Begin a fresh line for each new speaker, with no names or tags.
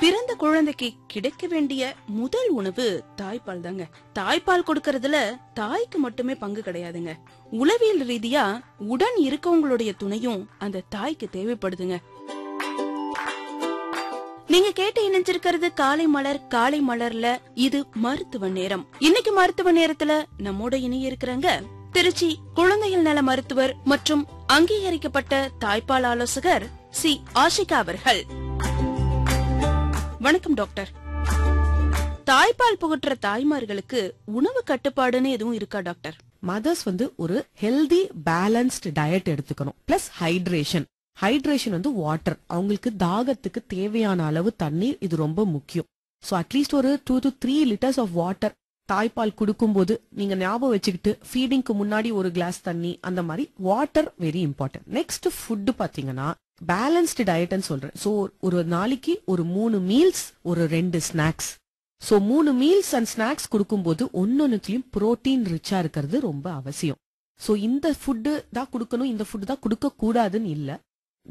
பிறந்த குழந்தைக்கு கிடைக்க வேண்டிய முதல் உணவு தாய்ப்பால் தாங்க தாய்ப்பால் கொடுக்கறதுல தாய்க்கு மட்டுமே பங்கு கிடையாதுங்க உளவியல் ரீதியா உடன் இருக்கவங்களுடைய துணையும் அந்த தாய்க்கு தேவைப்படுதுங்க நீங்க கேட்டு இணைஞ்சிருக்கிறது காலை மலர் காலை மலர்ல இது மருத்துவ நேரம் இன்னைக்கு மருத்துவ நேரத்துல நம்மோட இணைய இருக்கிறாங்க திருச்சி குழந்தைகள் நல மருத்துவர் மற்றும் அங்கீகரிக்கப்பட்ட தாய்ப்பால் ஆலோசகர் சி ஆஷிகா அவர்கள் வணக்கம் டாக்டர் தாய்ப்பால் புகட்டுற தாய்மார்களுக்கு உணவு கட்டுப்பாடுன்னு எதுவும் இருக்கா டாக்டர்
மதர்ஸ் வந்து ஒரு ஹெல்தி பேலன்ஸ்டு டயட் எடுத்துக்கணும் பிளஸ் ஹைட்ரேஷன் ஹைட்ரேஷன் வந்து வாட்டர் அவங்களுக்கு தாகத்துக்கு தேவையான அளவு தண்ணீர் இது ரொம்ப முக்கியம் ஸோ அட்லீஸ்ட் ஒரு two to three litres of water தாய்ப்பால் கொடுக்கும்போது நீங்க ஞாபகம் வச்சுக்கிட்டு ஃபீடிங்க்கு முன்னாடி ஒரு கிளாஸ் தண்ணி அந்த மாதிரி water very important next food பாத்தீங்கன்னா பேலன்ஸ்டு டயட்னு சொல்றேன் ஸோ ஒரு நாளைக்கு ஒரு மூணு மீல்ஸ் ஒரு ரெண்டு ஸ்நாக்ஸ் ஸோ மூணு மீல்ஸ் அண்ட் ஸ்நாக்ஸ் கொடுக்கும்போது ஒன்னொன்னுலயும் புரோட்டீன் ரிச்சா இருக்கிறது ரொம்ப அவசியம் ஸோ இந்த ஃபுட்டு தான் கொடுக்கணும் இந்த ஃபுட்டு தான் கொடுக்க கூடாதுன்னு இல்ல